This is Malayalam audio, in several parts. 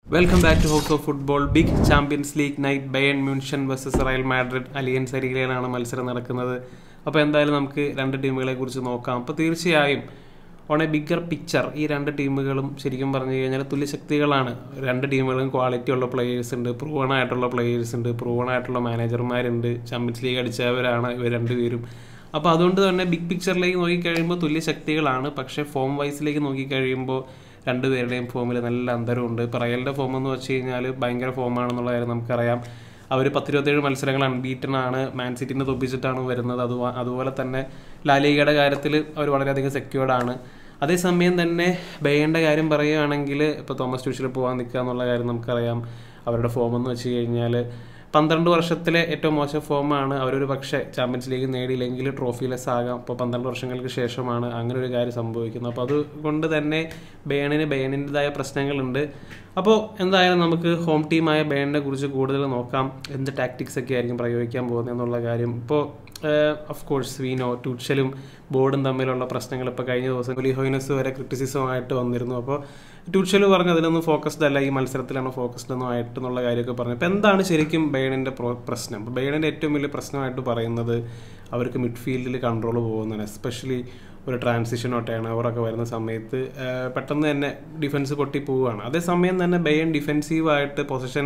welcome back to house of football big Champions League night Bayern Munchen versus Real Madrid Allianz അരികയിലാണ് മത്സരം നടക്കുന്നത് അപ്പോൾ എന്തായാലും നമുക്ക് രണ്ട് ടീമുകളെ കുറിച്ച് നോക്കാം അപ്പോൾ തീർച്ചയായും ഓൺ എ ബിഗർ പിക്ചർ ഈ രണ്ട് ടീമുകളും ശരിക്കും പറഞ്ഞു കഴിഞ്ഞാൽ തുല്യശക്തികളാണ് രണ്ട് ടീമുകളും ക്വാളിറ്റി ഉള്ള പ്ലേയേഴ്സ് ഉണ്ട് പ്രൂവൺ ആയിട്ടുള്ള പ്ലേയേഴ്സ് ഉണ്ട് പ്രൂവൺ ആയിട്ടുള്ള മാനേജർമാരുണ്ട് ചാമ്പ്യൻസ് ലീഗ് അടിച്ചവരാണ് ഇവർ രണ്ടുപേരും അപ്പോൾ അതുകൊണ്ട് തന്നെ ബിഗ് പിക്ചറിലേക്ക് നോക്കിക്കഴിയുമ്പോൾ തുല്യശക്തികളാണ് പക്ഷേ ഫോം വൈസിലേക്ക് നോക്കിക്കഴിയുമ്പോൾ രണ്ടുപേരുടെയും ഫോമിൽ നല്ല അന്തരമുണ്ട് ഇപ്പോൾ റയലിൻ്റെ ഫോം എന്ന് വെച്ച് കഴിഞ്ഞാൽ ഭയങ്കര ഫോമാണെന്നുള്ള കാര്യം നമുക്കറിയാം അവർ പത്തിരുപത്തേഴ് മത്സരങ്ങൾ അൺബീറ്റൺ ആണ് മാൻ സിറ്റിനെ തോപ്പിച്ചിട്ടാണ് വരുന്നത് അത് അതുപോലെ തന്നെ ലാലിഗയുടെ കാര്യത്തിൽ അവർ വളരെയധികം സെക്യൂർഡ് ആണ് അതേസമയം തന്നെ ബേയുടെ കാര്യം പറയുകയാണെങ്കിൽ ഇപ്പോൾ തോമസ് ട്യൂഷിൽ പോകാൻ നിൽക്കുക എന്നുള്ള കാര്യം നമുക്കറിയാം അവരുടെ ഫോം എന്ന് വെച്ച് കഴിഞ്ഞാൽ പന്ത്രണ്ട് വർഷത്തിലെ ഏറ്റവും മോശം ഫോമാണ് അവരൊരു പക്ഷേ ചാമ്പ്യൻസ് ലീഗ് നേടിയില്ലെങ്കിൽ ട്രോഫിലെസ് ആകാം അപ്പോൾ പന്ത്രണ്ട് വർഷങ്ങൾക്ക് ശേഷമാണ് അങ്ങനെ ഒരു കാര്യം സംഭവിക്കുന്നത് അപ്പോൾ അതുകൊണ്ട് തന്നെ ബേണിന് ബേണിൻ്റെതായ പ്രശ്നങ്ങളുണ്ട് അപ്പോൾ എന്തായാലും നമുക്ക് ഹോം ടീമായ ബേണിനെ കുറിച്ച് കൂടുതൽ നോക്കാം എന്ത് ടാക്ടിക്സ് ഒക്കെ ആയിരിക്കും പ്രയോഗിക്കാൻ പോകുന്നത് എന്നുള്ള കാര്യം ഇപ്പോൾ ഓഫ് കോഴ്സ് വീനോ ട്യൂഷലും ബോർഡും തമ്മിലുള്ള പ്രശ്നങ്ങൾ ഇപ്പോൾ കഴിഞ്ഞ ദിവസം ലിഹോയിനസ് വരെ ക്രിറ്റിസിസമായിട്ട് വന്നിരുന്നു അപ്പോൾ ട്യൂഷൽ പറഞ്ഞു അതിലൊന്നും ഫോക്കസ്ഡ് അല്ല ഈ മത്സരത്തിലാണ് ഫോക്കസ്ഡ് ഒന്നും ആയിട്ട് എന്നുള്ള കാര്യമൊക്കെ പറഞ്ഞു അപ്പോൾ എന്താണ് ശരിക്കും ബേണിൻ്റെ പ്രശ്നം അപ്പോൾ ബേണിൻ്റെ ഏറ്റവും വലിയ പ്രശ്നമായിട്ട് പറയുന്നത് അവർക്ക് മിഡ്ഫീൽഡിൽ കൺട്രോൾ പോകുന്നതാണ് എസ്പെഷ്യലി ഒരു ട്രാൻസിഷനോ ടേൺ ഓവറൊക്കെ വരുന്ന സമയത്ത് പെട്ടെന്ന് തന്നെ ഡിഫൻസ് പൊട്ടി പോവുകയാണ് അതേസമയം തന്നെ ബെയൻ ഡിഫെൻസീവായിട്ട് പൊസിഷൻ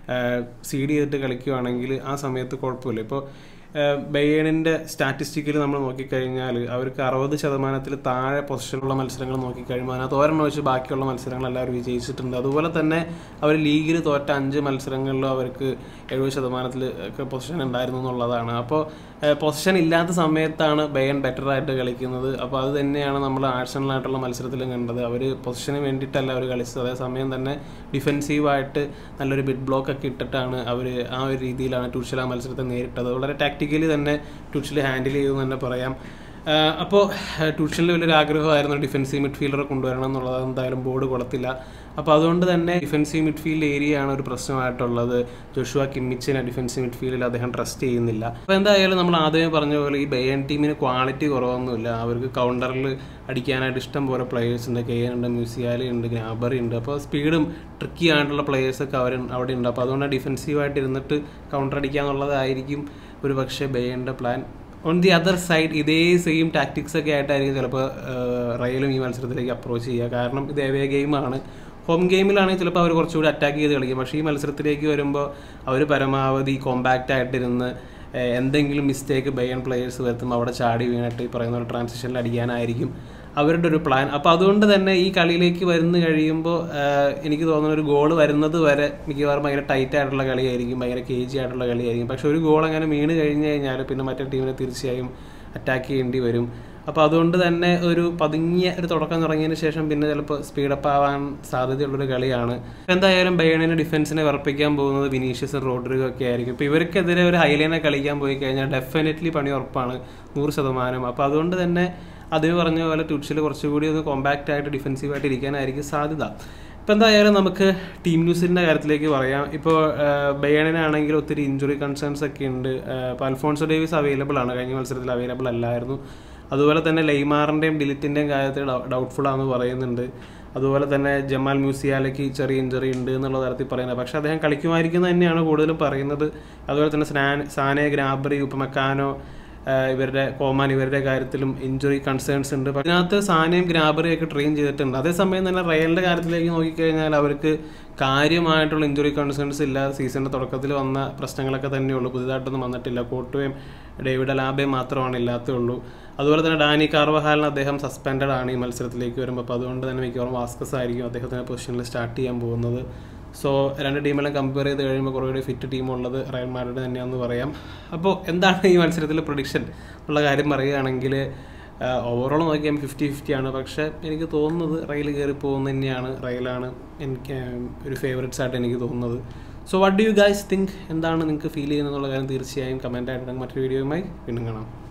സീഡ് ചെയ്തിട്ട് കളിക്കുകയാണെങ്കിൽ ആ സമയത്ത് കുഴപ്പമില്ല ഇപ്പോൾ ബെയേണിൻ്റെ സ്റ്റാറ്റിസ്റ്റിക്കിൽ നമ്മൾ നോക്കിക്കഴിഞ്ഞാൽ അവർക്ക് അറുപത് ശതമാനത്തിൽ താഴെ പൊസിഷനുള്ള മത്സരങ്ങൾ നോക്കിക്കഴിയുമ്പോൾ അതിനകത്ത് ഒരെണ്ണം വെച്ച് ബാക്കിയുള്ള മത്സരങ്ങളെല്ലാം അവർ വിജയിച്ചിട്ടുണ്ട് അതുപോലെ തന്നെ അവർ ലീഗിൽ തോറ്റ അഞ്ച് മത്സരങ്ങളിലും അവർക്ക് എഴുപത് ശതമാനത്തിൽ ഒക്കെ പൊസിഷൻ ഉണ്ടായിരുന്നു എന്നുള്ളതാണ് അപ്പോൾ പൊസിഷൻ ഇല്ലാത്ത സമയത്താണ് ബയൺ ബെറ്റർ ആയിട്ട് കളിക്കുന്നത് അപ്പോൾ അത് തന്നെയാണ് നമ്മൾ ആഴ്സണലായിട്ടുള്ള മത്സരത്തിലും കണ്ടത് അവർ പൊസിഷന് വേണ്ടിയിട്ടല്ല അവർ കളിച്ചത് അതേസമയം തന്നെ ഡിഫെൻസീവായിട്ട് നല്ലൊരു ബിഡ് ബ്ലോക്ക് ഒക്കെ ഇട്ടിട്ടാണ് അവർ ആ ഒരു രീതിയിലാണ് ട്യൂഷൽ ആ മത്സരത്തെ നേരിട്ടത് വളരെ ടാക്ടിക്കലി തന്നെ ട്യൂഷൽ ഹാൻഡിൽ ചെയ്തു തന്നെ പറയാം അപ്പോൾ ട്യൂഷനിൽ വലിയൊരു ആഗ്രഹമായിരുന്നു ഡിഫൻസീവ് മിഡ്ഫീൽഡറെ കൊണ്ടുവരണം എന്നുള്ളത് എന്തായാലും ബോർഡ് കൊടുത്തില്ല അപ്പോൾ അതുകൊണ്ട് തന്നെ ഡിഫൻസീവ് മിഡ്ഫീൽഡ് ഏരിയ ആണ് ഒരു പ്രശ്നമായിട്ടുള്ളത് ജോഷുവ കിമ്മിച്ചിനെ ഡിഫൻസീവ് മിഡ്ഫീൽഡിൽ അദ്ദേഹം ട്രസ്റ്റ് ചെയ്യുന്നില്ല അപ്പോൾ എന്തായാലും നമ്മൾ ആദ്യമേ പറഞ്ഞ പോലെ ഈ ബയൻ ടീമിന് ക്വാളിറ്റി കുറവൊന്നുമില്ല അവർക്ക് കൗണ്ടറിൽ അടിക്കാനായിട്ട് ഇഷ്ടം പോലെ പ്ലേയേഴ്സ് ഉണ്ട് കെ ഉണ്ട് മ്യൂസിയാലി ഉണ്ട് ഗ്രാബറി ഉണ്ട് അപ്പോൾ സ്പീഡും ട്രിക്കി ആയിട്ടുള്ള പ്ലേയേഴ്സൊക്കെ അവർ അവിടെ ഉണ്ട് അപ്പോൾ അതുകൊണ്ട് ഡിഫൻസീവായിട്ട് ഇരുന്നിട്ട് കൗണ്ടർ അടിക്കുക എന്നുള്ളതായിരിക്കും ഒരു പക്ഷേ ബേയൻ്റെ plan on the other side ഇതേ സെയിം ടാക്ടിക്സ് ഒക്കെ ആയിട്ടായിരിക്കും ചിലപ്പോൾ റയലും ഈ മത്സരത്തിലേക്ക് അപ്രോച്ച് ചെയ്യുക കാരണം ഇത് എവേ ഗെയിമാണ് ഹോം ഗെയിമിലാണെങ്കിൽ ചിലപ്പോൾ അവർ കുറച്ചുകൂടി അറ്റാക്ക് ചെയ്ത് കളിക്കും പക്ഷേ ഈ മത്സരത്തിലേക്ക് വരുമ്പോൾ അവർ പരമാവധി കോമ്പാക്റ്റ് ആയിട്ടിരുന്ന് എന്തെങ്കിലും മിസ്റ്റേക്ക് ബയൺ പ്ലേയേഴ്സ് വരുത്തുമ്പോൾ അവിടെ ചാടി വീണിട്ട് ഈ പറയുന്ന ഒരു ട്രാൻസിഷനിൽ അടിക്കാനായിരിക്കും അവരുടെ ഒരു പ്ലാൻ അപ്പോൾ അതുകൊണ്ട് തന്നെ ഈ കളിയിലേക്ക് വരുന്നു കഴിയുമ്പോൾ എനിക്ക് തോന്നുന്ന ഒരു ഗോൾ വരുന്നത് വരെ മിക്കവാറും ഭയങ്കര ടൈറ്റ് ആയിട്ടുള്ള കളിയായിരിക്കും ഭയങ്കര കെ ജി ആയിട്ടുള്ള കളിയായിരിക്കും പക്ഷെ ഒരു ഗോൾ അങ്ങനെ വീണ് കഴിഞ്ഞ് കഴിഞ്ഞാൽ പിന്നെ മറ്റേ ടീമിനെ തീർച്ചയായും അറ്റാക്ക് ചെയ്യേണ്ടി വരും അപ്പോൾ അതുകൊണ്ട് തന്നെ ഒരു പതുങ്ങിയ ഒരു തുടക്കം തുടങ്ങിയതിന് ശേഷം പിന്നെ ചിലപ്പോൾ സ്പീഡപ്പ് ആവാൻ സാധ്യതയുള്ളൊരു കളിയാണ് എന്തായാലും ബയണിന് ഡിഫൻസിനെ വിറപ്പിക്കാൻ പോകുന്നത് വിനീഷ്യസും റോഡ്രിഗോ ഒക്കെ ആയിരിക്കും ഇപ്പോൾ ഇവർക്കെതിരെ ഒരു ഹൈലൈനെ കളിക്കാൻ പോയി കഴിഞ്ഞാൽ ഡെഫിനറ്റ്ലി പണി ഉറപ്പാണ് നൂറ് ശതമാനം അപ്പോൾ അതുകൊണ്ട് തന്നെ അതിന് പറഞ്ഞ പോലെ ട്യൂട്ട്സിൽ കുറച്ചുകൂടി ഒന്ന് കോമ്പാക്റ്റ് ആയിട്ട് ഡിഫൻസീവായിട്ട് ഇരിക്കാനായിരിക്കും സാധ്യത ഇപ്പം എന്തായാലും നമുക്ക് ടീം ന്യൂസിൻ്റെ കാര്യത്തിലേക്ക് പറയാം ഇപ്പോൾ ബയണിനാണെങ്കിൽ ഒത്തിരി ഇഞ്ചുറി കൺസേൺസ് ഒക്കെ ഉണ്ട് ഇപ്പോൾ അൽഫോൺസോ ഡേവിസ് അവൈലബിൾ ആണ് കഴിഞ്ഞ മത്സരത്തിൽ അവൈലബിൾ അല്ലായിരുന്നു അതുപോലെ തന്നെ ലെയ്മാറിൻ്റെയും ഡിലിറ്റിൻ്റെയും കാര്യത്തിൽ ഡൗട്ട്ഫുൾ ആണെന്ന് പറയുന്നുണ്ട് അതുപോലെ തന്നെ ജമാൽ മ്യൂസിയാലയ്ക്ക് ചെറിയ ഇഞ്ചറി ഉണ്ട് എന്നുള്ള തരത്തിൽ പറയുന്നത് പക്ഷേ അദ്ദേഹം കളിക്കുമായിരിക്കുന്നത് തന്നെയാണ് കൂടുതലും പറയുന്നത് അതുപോലെ തന്നെ സ്നാൻ സാനെ ഗ്രാബറി ഉപമെക്കാനോ ഇവരുടെ കോമാൻ ഇവരുടെ കാര്യത്തിലും ഇഞ്ചുറി കൺസേൺസ് ഉണ്ട് അതിനകത്ത് സാനയും ഗ്രാബറിയും ഒക്കെ ട്രെയിൻ ചെയ്തിട്ടുണ്ട് അതേസമയം തന്നെ റയലിൻ്റെ കാര്യത്തിലേക്ക് നോക്കിക്കഴിഞ്ഞാൽ അവർക്ക് കാര്യമായിട്ടുള്ള ഇഞ്ചുറി കൺസേൺസ് ഇല്ല സീസണിൻ്റെ തുടക്കത്തിൽ വന്ന പ്രശ്നങ്ങളൊക്കെ തന്നെയുള്ളൂ പുതിയതായിട്ടൊന്നും വന്നിട്ടില്ല കോട്ടുവയും ഡേവിഡ് അലാബയും മാത്രമാണ് ഇല്ലാത്തുള്ളൂ അതുപോലെ തന്നെ ഡാനി കാർവഹാലിന് അദ്ദേഹം സസ്പെൻഡഡ് ആണ് ഈ മത്സരത്തിലേക്ക് വരുമ്പോൾ അപ്പോൾ അതുകൊണ്ട് തന്നെ മിക്കവാറും വാസ്കസ് ആയിരിക്കും അദ്ദേഹത്തിൻ്റെ പൊസിഷനിൽ സ്റ്റാർട്ട് ചെയ്യാൻ പോകുന്നത് സോ രണ്ട് ടീമെല്ലാം കമ്പയർ ചെയ്ത് കഴിയുമ്പോൾ കുറേ ഫിറ്റ് ടീം ഉള്ളത് റയൽ മാഡ്രിഡ് തന്നെയാണെന്ന് പറയാം അപ്പോൾ എന്താണ് ഈ മത്സരത്തിലെ പ്രൊഡിക്ഷൻ ഉള്ള കാര്യം പറയുകയാണെങ്കിൽ ഓവറോൾ നോക്കിയാൽ ഫിഫ്റ്റി ഫിഫ്റ്റി ആണ് പക്ഷേ എനിക്ക് തോന്നുന്നത് റയൽ കയറി പോകുന്നത് തന്നെയാണ് റയലാണ് എനിക്ക് ഒരു ഫേവറേറ്റ്സ് ആയിട്ട് എനിക്ക് തോന്നുന്നത് so what do you guys think എന്താണ് നിങ്ങൾക്ക് ഫീൽ ചെയ്യുന്നത് എന്നുള്ള കാര്യം തീർച്ചയായും കമൻറ്റായിട്ട് മറ്റൊരു വീഡിയോയുമായി വീണ്ടും കാണാം